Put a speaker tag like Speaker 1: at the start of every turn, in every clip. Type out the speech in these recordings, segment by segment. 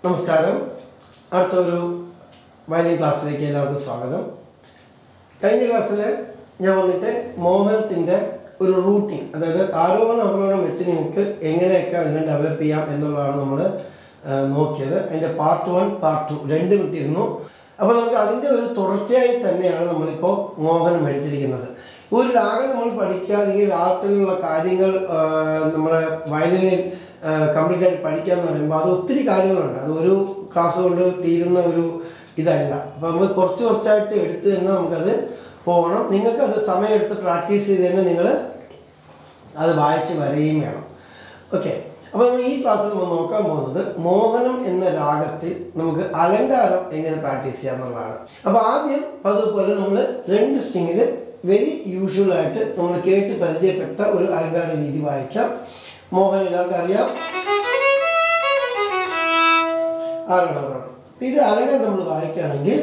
Speaker 1: നമസ്കാരം അടുത്ത ഒരു വയലിൻ ക്ലാസ്സിലേക്ക് എല്ലാവർക്കും സ്വാഗതം കഴിഞ്ഞ ക്ലാസ്സിൽ ഞാൻ വന്നിട്ട് മോഹനത്തിൻ്റെ ഒരു റൂട്ടീൻ അതായത് ആരോപണം അവരോപണം വെച്ച് നിങ്ങൾക്ക് എങ്ങനെയൊക്കെ അതിനെ ഡെവലപ്പ് ചെയ്യാം എന്നുള്ളതാണ് നമ്മൾ നോക്കിയത് അതിൻ്റെ പാർട്ട് വൺ പാർട്ട് ടു രണ്ടും ഇട്ടിരുന്നു അപ്പോൾ നമുക്ക് അതിൻ്റെ ഒരു തുടർച്ചയായി തന്നെയാണ് നമ്മളിപ്പോൾ മോഹനം എടുത്തിരിക്കുന്നത് ഒരു രാഗം നമ്മൾ പഠിക്കുക അല്ലെങ്കിൽ രാഗത്തിലുള്ള കാര്യങ്ങൾ ആ, നമ്മുടെ വയലിനിൽ കംപ്ലീറ്റ് ആയിട്ട് പഠിക്കുക എന്ന് പറയുമ്പോൾ അത് ഒത്തിരി കാര്യങ്ങളുണ്ട് അത് ഒരു ക്ലാസ് കൊണ്ട് തീരുന്ന ഒരു ഇതല്ല അപ്പോൾ നമ്മൾ കുറച്ച് കുറച്ചായിട്ട് എടുത്ത് തന്നെ നമുക്കത് പോകണം നിങ്ങൾക്ക് അത് സമയമെടുത്ത് പ്രാക്ടീസ് ചെയ്ത് തന്നെ നിങ്ങൾ അത് വായിച്ച് വരികയും വേണം ഓക്കെ അപ്പോൾ നമ്മൾ ഈ ക്ലാസ്സിൽ നമ്മൾ നോക്കാൻ പോകുന്നത് മോഹനം എന്ന രാഗത്തിൽ നമുക്ക് അലങ്കാരം എങ്ങനെ പ്രാക്ടീസ് ചെയ്യാം എന്നുള്ളതാണ് അപ്പോൾ ആദ്യം അതുപോലെ നമ്മൾ രണ്ട് സ്ട്രിങ്ങിൽ വെരി യൂഷ്വൽ ആയിട്ട് നമ്മൾ കേട്ട് പരിചയപ്പെട്ട ഒരു അലങ്കാര രീതി വായിക്കാം മോഹൻ എല്ലാവർക്കും അറിയാം ആരോട് ആരോട് ഇത് അലങ്കാരം നമ്മൾ വായിക്കുകയാണെങ്കിൽ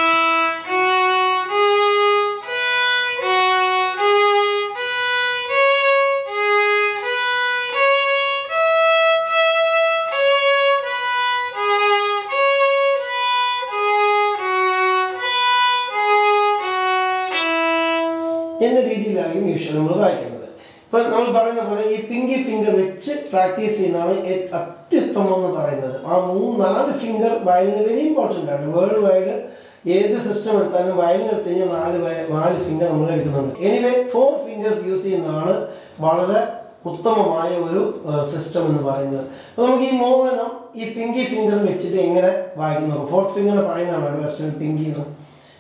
Speaker 1: എന്ന രീതിയിലായിരിക്കും യൂഷ്വൽ നമ്മൾ വായിക്കുന്നത് ഇപ്പം നമ്മൾ പറയുന്ന പോലെ ഈ പിങ്കി ഫിംഗർ വെച്ച് പ്രാക്ടീസ് ചെയ്യുന്നതാണ് ഏ- അത്യുത്തമം എന്ന് പറയുന്നത് ആ മൂന്ന് നാല് ഫിംഗർ വയലിന് വെരി ഇമ്പോർട്ടൻ്റ് ആണ് വേൾഡ് വൈഡ് ഏത് സിസ്റ്റം എടുത്താലും വയലിന് എടുത്തു കഴിഞ്ഞാൽ നാല് വയ- നാല് ഫിംഗർ നമ്മൾ എടുക്കുന്നുണ്ട് എനിവേ ഫോർ ഫിംഗേഴ്സ് യൂസ് ചെയ്യുന്നതാണ് വളരെ ഉത്തമമായ ഒരു സിസ്റ്റം എന്ന് പറയുന്നത് അപ്പോൾ നമുക്ക് ഈ മോഹനം ഈ പിങ്കി ഫിംഗർ വെച്ചിട്ട് എങ്ങനെ വായിക്കുന്നു ഫോർത്ത് ഫിംഗർ പറയുന്നതാണ് വെസ്റ്റേൺ പിങ്കി എന്ന്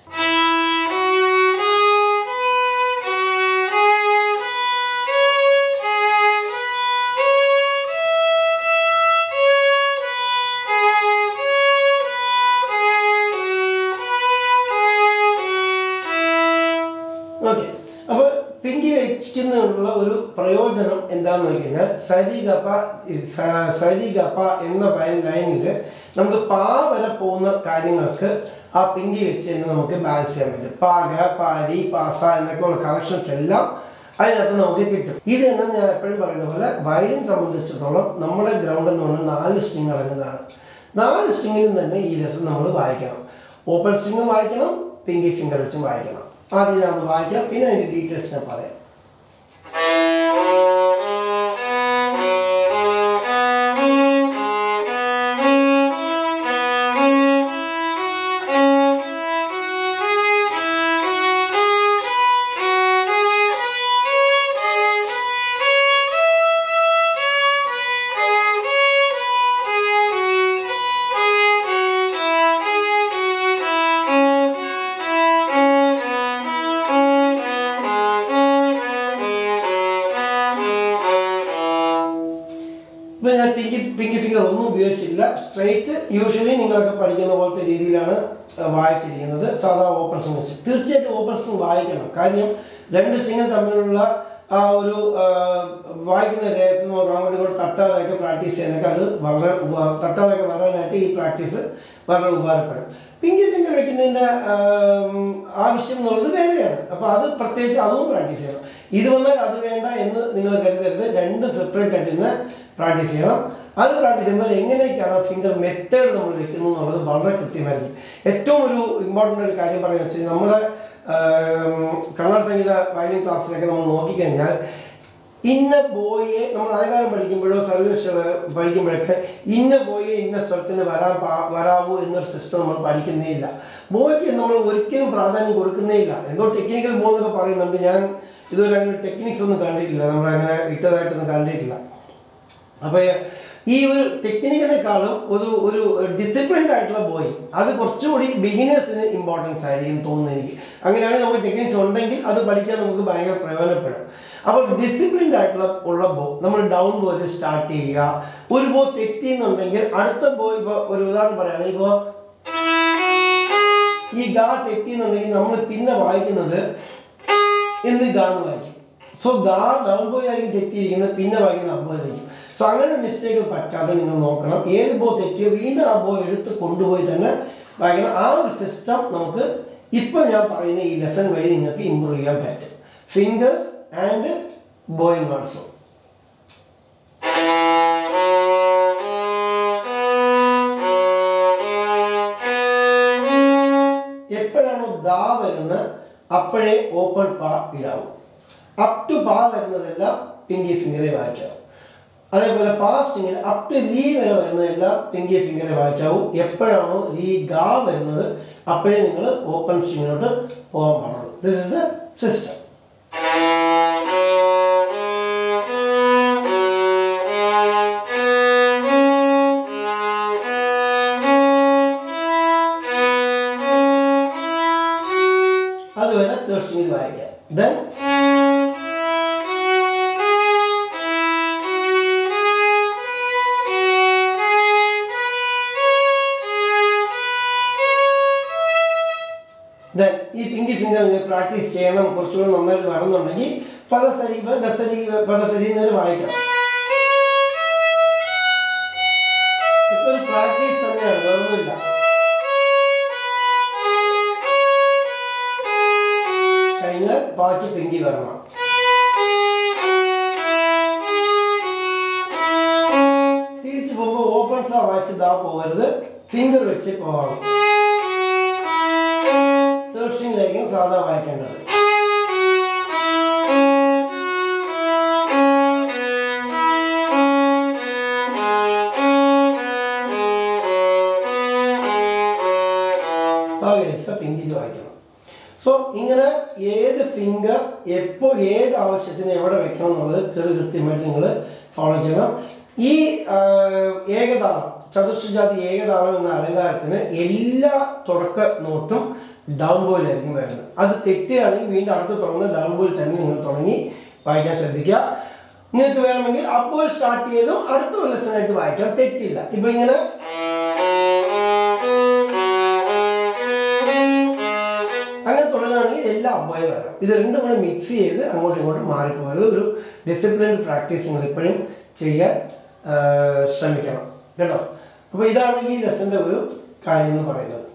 Speaker 1: ഓക്കെ അപ്പോൾ പിങ്കി വെക്കുന്നതിനുള്ള ഒരു പ്രയോജനം എന്താണെന്ന് വെച്ച് കഴിഞ്ഞാൽ സരിഗപ സ- സരിഗപ എന്ന വയൽ ലൈനിൽ നമുക്ക് പാ വരെ പോകുന്ന കാര്യങ്ങൾക്ക് ആ പിങ്കി വെച്ച് തന്നെ നമുക്ക് ബാലൻസ് ചെയ്യാൻ പറ്റും പാക പാരി പാസ എന്നൊക്കെയുള്ള കണക്ഷൻസ് എല്ലാം അതിനകത്ത് നമുക്ക് കിട്ടും ഇത് തന്നെ ഞാൻ എപ്പോഴും പറയുന്ന പോലെ വയലിൻ സംബന്ധിച്ചിടത്തോളം നമ്മുടെ ഗ്രൗണ്ട് എന്ന് പറയുന്നത് നാല് സ്ട്രിങ് അടങ്ങുന്നതാണ് നാല് സ്ട്രിങ്ങിൽ തന്നെ ഈ ലെസൺ നമ്മൾ വായിക്കണം ഓപ്പൺ സ്ട്രിങ്ങും വായിക്കണം പിങ്കി ഫിംഗർ വെച്ചും വായിക്കണം ആദ്യം നമ്മൾ വായിക്കാം പിന്നെ അതിൻ്റെ ഡീറ്റെയിൽസ് ഞാൻ പറയാം ഇപ്പൊ ഞാൻ പിങ്കി പിങ്കി ഫിംഗർ ഒന്നും ഉപയോഗിച്ചില്ല സ്ട്രൈറ്റ് യൂഷ്വലി നിങ്ങളൊക്കെ പഠിക്കുന്ന പോലത്തെ രീതിയിലാണ് ആ, വായിച്ചിരിക്കുന്നത് സാധാ ഓപ്പൺ സ്ട്രിങ് വെച്ച് തീർച്ചയായിട്ടും ഓപ്പൺ സ്ട്രിങ് വായിക്കണം കാര്യം രണ്ട് സ്ട്രിങ്ങും തമ്മിലുള്ള ആ ഒരു ആ, വായിക്കുന്ന നേരത്ത് നമുക്ക് അങ്ങോട്ടും ഇങ്ങോട്ടും തട്ടാതെയൊക്കെ പ്രാക്ടീസ് ചെയ്യാനൊക്കെ അത് വളരെ ഉപ- തട്ടാതെയൊക്കെ വരാനായിട്ട് ഈ പ്രാക്ടീസ് വളരെ ഉപകാരപ്പെടും പിങ്കി ഫിംഗർ വെക്കുന്നതിൻ്റെ ആവശ്യം എന്നുള്ളത് വേറെയാണ് അപ്പോൾ അത് പ്രത്യേകിച്ച് അതും പ്രാക്ടീസ് ചെയ്യണം ഇത് വന്നാൽ അത് വേണ്ട എന്ന് നിങ്ങൾ കരുതരുത് രണ്ട് സെപ്പറേറ്റ് ആയിട്ട് തന്നെ പ്രാക്ടീസ് ചെയ്യണം അത് പ്രാക്ടീസ് ചെയ്യുമ്പോൾ എങ്ങനെയൊക്കെയാണ് ഫിംഗർ മെത്തേഡ് നമ്മൾ വെക്കുന്നത് എന്നുള്ളത് വളരെ കൃത്യമായിരിക്കും ഏറ്റവും ഒരു ഇമ്പോർട്ടൻ്റ് ഒരു കാര്യം പറയുന്നത് വെച്ചാൽ നമ്മുടെ ആം, കർണാടക സംഗീത വയലിൻ ക്ലാസ്സിലൊക്കെ നമ്മൾ നോക്കിക്കഴിഞ്ഞാൽ ഇന്ന ബോയെ നമ്മൾ അലങ്കാരം പഠിക്കുമ്പോഴോ സർവീസ് പഠിക്കുമ്പോഴൊക്കെ ഇന്ന ബോയെ ഇന്ന സ്വരത്തിന് വരാൻ പാ- വരാവൂ എന്നൊരു സിസ്റ്റം നമ്മൾ പഠിക്കുന്നേ ഇല്ല ബോയ്ക്ക് നമ്മൾ ഒരിക്കലും പ്രാധാന്യം കൊടുക്കുന്നേ ഇല്ല എന്തോ ടെക്നിക്കൽ ബോ എന്നൊക്കെ പറയുന്നുണ്ട് ഞാൻ ഇതുവരെ അങ്ങനെ ടെക്നിക്സ് ഒന്നും കണ്ടിട്ടില്ല നമ്മൾ അങ്ങനെ ഇട്ടതായിട്ടൊന്നും കണ്ടിട്ടില്ല അപ്പോൾ ഈ ഒരു ടെക്നിക്കിനെക്കാളും ഒരു ഒരു ഡിസിപ്ലിൻഡ് ആയിട്ടുള്ള ബോയ് അത് കുറച്ചുകൂടി ബിഗിനേഴ്സിന് ഇമ്പോർട്ടൻസ് ആയിരിക്കും തോന്നുന്നു എനിക്ക് അങ്ങനെയാണെങ്കിൽ നമുക്ക് ടെക്നിക്സ് ഉണ്ടെങ്കിൽ അത് പഠിക്കാൻ നമുക്ക് ഭയങ്കര പ്രയോജനപ്പെടും അപ്പോൾ ഡിസിപ്ലിൻഡ് ആയിട്ടുള്ള ഉള്ള ബോ നമ്മൾ ഡൗൺ ബോയിൽ സ്റ്റാർട്ട് ചെയ്യുക ഒരു ബോ തെറ്റിയെന്നുണ്ടെങ്കിൽ അടുത്ത ബോ ഇപ്പോൾ ഒരു ഉദാഹരണം പറയുകയാണെങ്കിൽ ഇപ്പോൾ ഈ ഗാ തെറ്റിയെന്നുണ്ടെങ്കിൽ നമ്മൾ പിന്നെ വായിക്കുന്നത് എന്ന് ഗാ എന്ന് വായിക്കും സോ ഗാ ഡൗൺ ബോയ് ആയിരിക്കും തെറ്റിയിരിക്കുന്നത് പിന്നെ വായിക്കുന്ന അബ്ബോയിലായിരിക്കും സോ അങ്ങനെ മിസ്റ്റേക്ക് പറ്റാതെ നിങ്ങൾ നോക്കണം ഏത് ബോ തെറ്റിയോ വീണ്ടും ആ ബോ എടുത്ത് കൊണ്ടുപോയി തന്നെ വായിക്കണം ആ ഒരു സിസ്റ്റം നമുക്ക് ഇപ്പം ഞാൻ പറയുന്ന ഈ ലെസൺ വഴി നിങ്ങൾക്ക് ഇമ്പ്രൂവ് ചെയ്യാൻ പറ്റും ഫിംഗേഴ്സ് ആൻഡ് ബോയിങ് ഓൾസോ വരുന്ന അപ്പോഴേ ഓപ്പൺ പാ ഇടാവൂ അപ് ടു പാ വരുന്നതെല്ലാം പിങ്കി ഫിംഗറെ വായിക്കാം അതേപോലെ പാസ്റ്റിങ്ങിൽ അപ് ടു ലീ വരെ വരുന്നതെല്ലാം പിങ്കി ഫിംഗറെ വായിക്കാവൂ എപ്പോഴാണോ ലീ ഗാ വരുന്നത് അപ്പോഴേ നിങ്ങൾ ഓപ്പൺ സ്ട്രിങ്ങിലോട്ട് പോകാൻ പാടുള്ളൂ ദിസ് ഇസ് ദ സിസ്റ്റം അതുവരെ തേർഡ് സ്ട്രിങ്ങിൽ വായിക്കാം ദെൻ ദെൻ ഈ പിങ്കി ഫിംഗർ നിങ്ങൾ പ്രാക്ടീസ് ചെയ്യണം കുറച്ചുകൂടെ നന്നായിട്ട് വരണമെന്നുണ്ടെങ്കിൽ പദസരി ദസരി പദസരി എന്നൊരു വായിക്കാം ഇപ്പൊ ഒരു പ്രാക്ടീസ് തന്നെയാണ് വേറൊന്നുമില്ല കഴിഞ്ഞാൽ ബാക്കി പിങ്കി വരണം തിരിച്ചു പോകുമ്പോൾ ഓപ്പൺ സാ വായിച്ച് ദാ പോകരുത് ഫിംഗർ വെച്ച് പോകണം തേർഡ് സ്ട്രിങ്ങിലായിരിക്കും സാധാ വായിക്കേണ്ടത് പകരസ പിങ്കിൽ വായിക്കണം സോ ഇങ്ങനെ ഏത് ഫിംഗർ എപ്പോൾ ഏത് ആവശ്യത്തിന് എവിടെ വെക്കണം എന്നുള്ളത് കയറി കൃത്യമായിട്ട് നിങ്ങൾ ഫോളോ ചെയ്യണം ഈ ആ, ഏകതാളം ചതുർശ്രജാതി ഏകതാളം എന്ന അലങ്കാരത്തിന് എല്ലാ തുടക്ക നോട്ടും ഡൗൺ ബോയിലായിരിക്കും വരുന്നത് അത് തെറ്റുകയാണെങ്കിൽ വീണ്ടും അടുത്ത് തുടങ്ങുന്ന ഡൗൺ ബോയിൽ തന്നെ നിങ്ങൾ തുടങ്ങി വായിക്കാൻ ശ്രദ്ധിക്കുക നിങ്ങൾക്ക് വേണമെങ്കിൽ അപ്പോൾ സ്റ്റാർട്ട് ചെയ്തും അടുത്ത ലെസനായിട്ട് വായിക്കാം തെറ്റില്ല ഇപ്പൊ ഇങ്ങനെ അങ്ങനെ തുടങ്ങുകയാണെങ്കിൽ എല്ലാ അബ്ബായി വരാം ഇത് രണ്ടും കൂടെ മിക്സ് ചെയ്ത് അങ്ങോട്ടും ഇങ്ങോട്ടും മാറിപ്പോകരുത് ഒരു ഡിസിപ്ലിൻ പ്രാക്ടീസ് നിങ്ങൾ എപ്പോഴും ചെയ്യാൻ ആ, ശ്രമിക്കണം കേട്ടോ അപ്പോൾ ഇതാണ് ഈ ലെസൻ്റെ ഒരു കാര്യം എന്ന് പറയുന്നത്